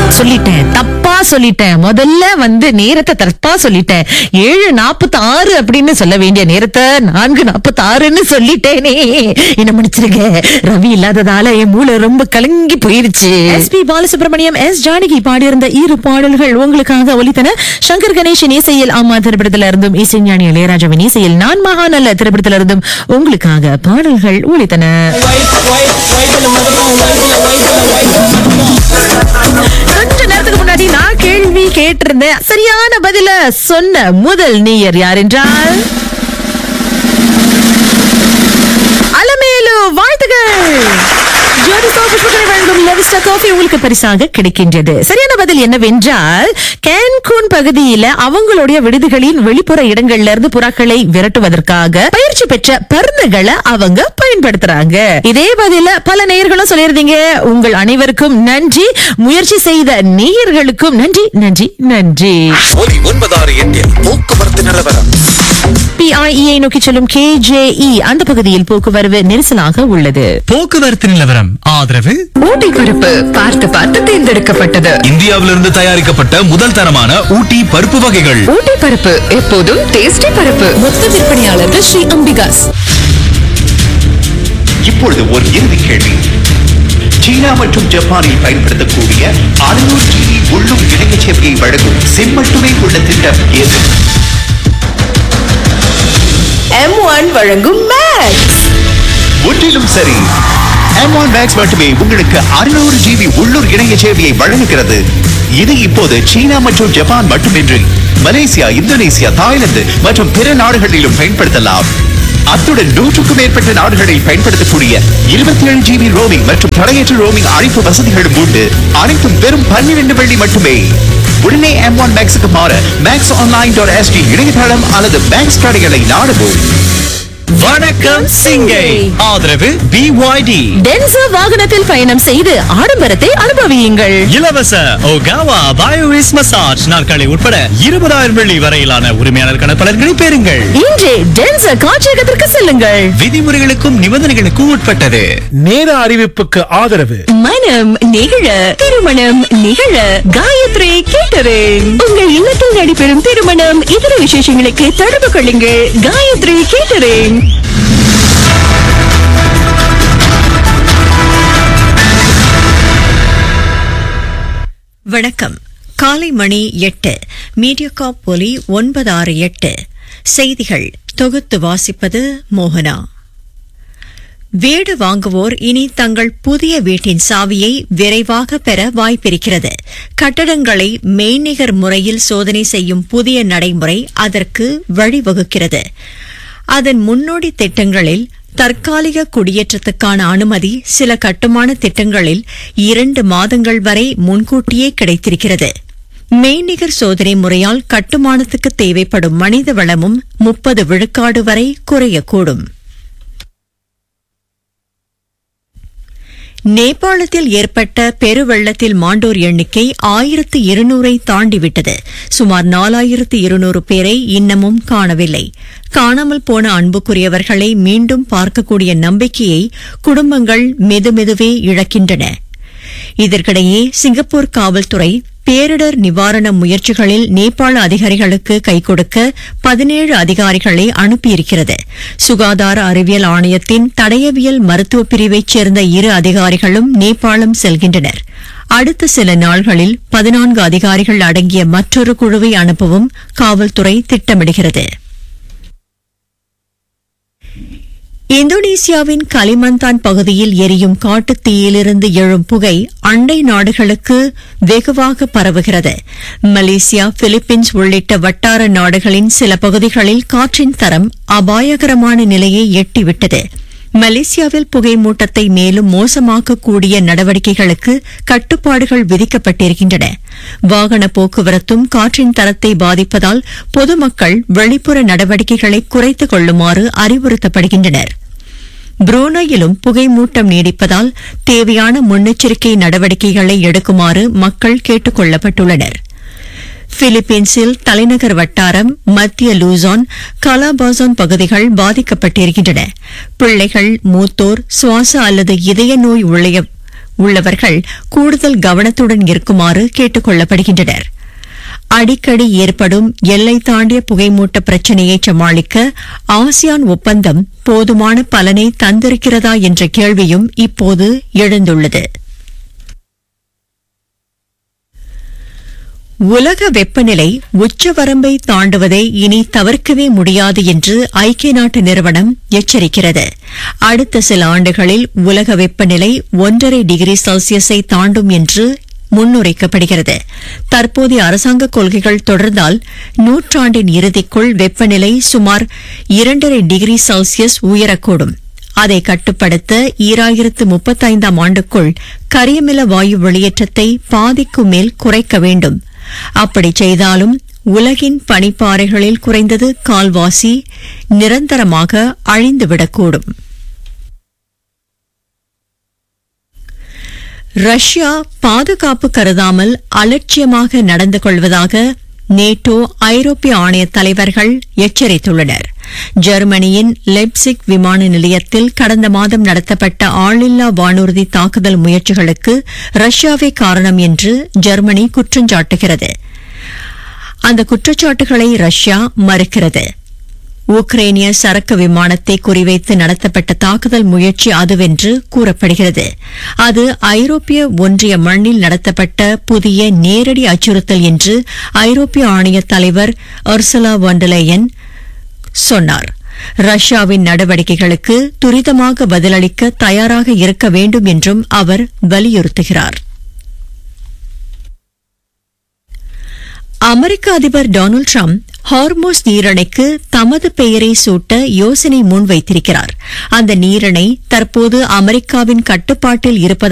சொல்லிட்டேன் தப்பா சொல்லிட்டேன் முதல்ல வந்து நேரத்தை தப்பா சொல்லிட்டேன் ஏழு நாற்பத்தி ஆறு அப்படின்னு சொல்ல வேண்டிய நேரத்தை நான்கு நாற்பத்தி ஆறுன்னு சொல்லிட்டேனே என்ன மன்னிச்சிருங்க ரவி இல்லாததால என் மூளை ரொம்ப கலங்கி போயிருச்சு S P Balasubramaniam S Janaki பாடியிருந்த இரு பாடல்கள் உங்களுக்காக ஒலித்தன சங்கர் கணேசன் இசையில் அம்மா திரைப்படத்தில இருந்தும் இசைஞானி இளையராஜாவின் இசையில் நான் மகாநல்ல திரைப்படத்தில இருந்தும் உங்களுக்காக பாடல்கள் ஒலித்தன கொஞ்ச நேரத்துக்கு முன்னாடி நான் கேள்வி கேட்டிருந்தேன் சரியான பதில சொன்ன முதல் நீயர் யார் என்றால் அலமேலு வாழ்த்துகள் ஜோடி புஷ்பகரை வழங்கும் லெவிஸ்டா காஃபி உங்களுக்கு பரிசாக கிடைக்கின்றது சரியான பதில் என்னவென்றால் கேன்கூன் பகுதியில அவங்களுடைய விடுதிகளின் வெளிப்புற இடங்கள்ல இருந்து புறாக்களை விரட்டுவதற்காக பயிற்சி பெற்ற பருந்துகளை அவங்க பயன்படுத்துறாங்க இதே பதில பல நேயர்களும் சொல்லியிருந்தீங்க உங்கள் அனைவருக்கும் நன்றி முயற்சி செய்த நேயர்களுக்கும் நன்றி நன்றி நன்றி ஒலி ஒன்பதாறு எட்டில் போக்குவரத்து நிலவரம் பிஐஇஐ நோக்கி செல்லும் கேஜேஇ அந்த பகுதியில் போக்குவரவு நெரிசலாக உள்ளது போக்குவரத்து நிலவரம் ஆதரவு ஊட்டி பருப்பு பார்த்து பார்த்து தேர்ந்தெடுக்கப்பட்டது இந்தியாவிலிருந்து தயாரிக்கப்பட்ட முதல் தரமான ஊட்டி பருப்பு வகைகள் ஊட்டி பருப்பு எப்போதும் டேஸ்டி பருப்பு மொத்த விற்பனையாளர்கள் ஸ்ரீ அம்பிகாஸ் இப்பொழுது ஒரு இறுதி கேள்வி சீனா மற்றும் ஜப்பானில் பயன்படுத்தக்கூடிய அறுநூறு ஜிபி உள்ளூர் இணைய சேவையை வழங்கும் சிம் மட்டுமே உள்ள திட்டம் எது எம் ஒன் வழங்கும் மேக்ஸ் முற்றிலும் சரி M1 Max மட்டுமே உங்களுக்கு அறுநூறு ஜிபி உள்ளூர் இணைய சேவையை வழங்குகிறது இது இப்போது சீனா மற்றும் ஜப்பான் மட்டுமின்றி மலேசியா இந்தோனேசியா தாய்லாந்து மற்றும் பிற நாடுகளிலும் பயன்படுத்தலாம் அத்துடன் நூற்றுக்கும் மேற்பட்ட நாடுகளில் பயன்படுத்தக்கூடிய இருபத்தி ஏழு ஜிபி ரோமிங் மற்றும் தடையற்ற ரோமிங் அழைப்பு வசதிகளும் உண்டு அனைத்தும் வெறும் பன்னிரண்டு வெள்ளி மட்டுமே உடனே எம் ஒன் மேக்ஸுக்கு மாற மேக்ஸ் ஆன்லைன் டாட் எஸ்டி இணையதளம் அல்லது மேக்ஸ் கடைகளை நாடவும் வணக்கம் சிங்கை ஆதரவு பிஒய்டி டென்சர் வாகனத்தில் பயணம் செய்து ஆடம்பரத்தை அனுபவியுங்கள் இலவச ஒகாவா பயோவிஸ் மசாஜ் நாற்காலி உட்பட இருபதாயிரம் வெள்ளி வரையிலான உரிமையாளர் கணப்பலன்களை பெறுங்கள் இன்றே டென்சர் காட்சியகத்திற்கு செல்லுங்கள் விதிமுறைகளுக்கும் நிபந்தனைகளுக்கும் உட்பட்டது நேர அறிவிப்புக்கு ஆதரவு மனம் நிகழ திருமணம் நிகழ காயத்ரி கேட்டரிங் உங்கள் இல்லத்தில் நடைபெறும் திருமணம் இதர விசேஷங்களுக்கு தொடர்பு கொள்ளுங்கள் காயத்ரி கேட்டரிங் வணக்கம் காலை மணி எட்டு மீடியாகாப் ஒலி ஒன்பது ஆறு எட்டு செய்திகள் தொகுத்து வாசிப்பது மோகனா வீடு வாங்குவோர் இனி தங்கள் புதிய வீட்டின் சாவியை விரைவாக பெற வாய்ப்பிருக்கிறது கட்டடங்களை மெய்நிகர் முறையில் சோதனை செய்யும் புதிய நடைமுறை அதற்கு வழிவகுக்கிறது அதன் முன்னோடி திட்டங்களில் தற்காலிக குடியேற்றத்துக்கான அனுமதி சில கட்டுமான திட்டங்களில் இரண்டு மாதங்கள் வரை முன்கூட்டியே கிடைத்திருக்கிறது மெய்நிகர் சோதனை முறையால் கட்டுமானத்துக்கு தேவைப்படும் மனித வளமும் முப்பது விழுக்காடு வரை குறையக்கூடும் நேபாளத்தில் ஏற்பட்ட பெருவெள்ளத்தில் மாண்டோர் எண்ணிக்கை ஆயிரத்து இருநூறை தாண்டிவிட்டது சுமார் நாலாயிரத்து இருநூறு பேரை இன்னமும் காணவில்லை காணாமல் போன அன்புக்குரியவர்களை மீண்டும் பார்க்கக்கூடிய நம்பிக்கையை குடும்பங்கள் மெதுமெதுவே இழக்கின்றன இதற்கிடையே சிங்கப்பூர் காவல்துறை பேரிடர் நிவாரண முயற்சிகளில் நேபாள அதிகாரிகளுக்கு கை கொடுக்க பதினேழு அதிகாரிகளை அனுப்பியிருக்கிறது சுகாதார அறிவியல் ஆணையத்தின் தடயவியல் மருத்துவ பிரிவைச் சேர்ந்த இரு அதிகாரிகளும் நேபாளம் செல்கின்றனர் அடுத்த சில நாள்களில் பதினான்கு அதிகாரிகள் அடங்கிய மற்றொரு குழுவை அனுப்பவும் காவல்துறை திட்டமிடுகிறது இந்தோனேசியாவின் கலிமந்தான் பகுதியில் எரியும் காட்டுத் தீயிலிருந்து எழும் புகை அண்டை நாடுகளுக்கு வெகுவாக பரவுகிறது மலேசியா பிலிப்பீன்ஸ் உள்ளிட்ட வட்டார நாடுகளின் சில பகுதிகளில் காற்றின் தரம் அபாயகரமான நிலையை எட்டிவிட்டது மலேசியாவில் புகை மூட்டத்தை மேலும் மோசமாக்கக்கூடிய நடவடிக்கைகளுக்கு கட்டுப்பாடுகள் விதிக்கப்பட்டிருக்கின்றன வாகன போக்குவரத்தும் காற்றின் தரத்தை பாதிப்பதால் பொதுமக்கள் வெளிப்புற நடவடிக்கைகளை குறைத்துக் கொள்ளுமாறு அறிவுறுத்தப்படுகின்றனர் புரூனோயிலும் புகைமூட்டம் நீடிப்பதால் தேவையான முன்னெச்சரிக்கை நடவடிக்கைகளை எடுக்குமாறு மக்கள் கேட்டுக் கொள்ளப்பட்டுள்ளனர் பிலிப்பீன்ஸில் தலைநகர் வட்டாரம் மத்திய லூசான் கலாபாசான் பகுதிகள் பாதிக்கப்பட்டிருக்கின்றன பிள்ளைகள் மூத்தோர் சுவாச அல்லது இதய நோய் உடைய உள்ளவர்கள் கூடுதல் கவனத்துடன் இருக்குமாறு கேட்டுக் கொள்ளப்படுகின்றனர் அடிக்கடி ஏற்படும் எல்லை தாண்டிய புகைமூட்ட பிரச்சினையை சமாளிக்க ஆசியான் ஒப்பந்தம் போதுமான பலனை தந்திருக்கிறதா என்ற கேள்வியும் இப்போது எழுந்துள்ளது உலக வெப்பநிலை உச்சவரம்பை தாண்டுவதை இனி தவிர்க்கவே முடியாது என்று ஐக்கிய நாட்டு நிறுவனம் எச்சரிக்கிறது அடுத்த சில ஆண்டுகளில் உலக வெப்பநிலை ஒன்றரை டிகிரி செல்சியஸை தாண்டும் என்று முன்னுரைக்கப்படுகிறது தற்போதைய அரசாங்க கொள்கைகள் தொடர்ந்தால் நூற்றாண்டின் இறுதிக்குள் வெப்பநிலை சுமார் இரண்டரை டிகிரி செல்சியஸ் உயரக்கூடும் அதை கட்டுப்படுத்த ஈராயிரத்து முப்பத்தைந்தாம் ஆண்டுக்குள் கரியமில வாயு வெளியேற்றத்தை பாதிக்கும் மேல் குறைக்க வேண்டும் அப்படி செய்தாலும் உலகின் பனிப்பாறைகளில் குறைந்தது கால்வாசி நிரந்தரமாக அழிந்துவிடக்கூடும் ரஷ்யா பாதுகாப்பு கருதாமல் அலட்சியமாக நடந்து கொள்வதாக நேட்டோ ஐரோப்பிய ஆணைய தலைவர்கள் எச்சரித்துள்ளனர் ஜெர்மனியின் லெப்சிக் விமான நிலையத்தில் கடந்த மாதம் நடத்தப்பட்ட ஆளில்லா வானூர்தி தாக்குதல் முயற்சிகளுக்கு ரஷ்யாவே காரணம் என்று ஜெர்மனி குற்றஞ்சாட்டுகிறது அந்த குற்றச்சாட்டுகளை ரஷ்யா மறுக்கிறது உக்ரைனிய சரக்கு விமானத்தை குறிவைத்து நடத்தப்பட்ட தாக்குதல் முயற்சி அதுவென்று கூறப்படுகிறது அது ஐரோப்பிய ஒன்றிய மண்ணில் நடத்தப்பட்ட புதிய நேரடி அச்சுறுத்தல் என்று ஐரோப்பிய ஆணைய தலைவர் ஒர்சலா வண்டலேயன் சொன்னார் ரஷ்யாவின் நடவடிக்கைகளுக்கு துரிதமாக பதிலளிக்க தயாராக இருக்க வேண்டும் என்றும் அவர் வலியுறுத்துகிறார் அமெரிக்க அதிபர் டொனால்டு டிரம்ப் ஹார்மோஸ் நீரணைக்கு தமது பெயரை சூட்ட யோசனை முன்வைத்திருக்கிறார் அந்த நீரணை தற்போது அமெரிக்காவின் கட்டுப்பாட்டில் இருப்பதாக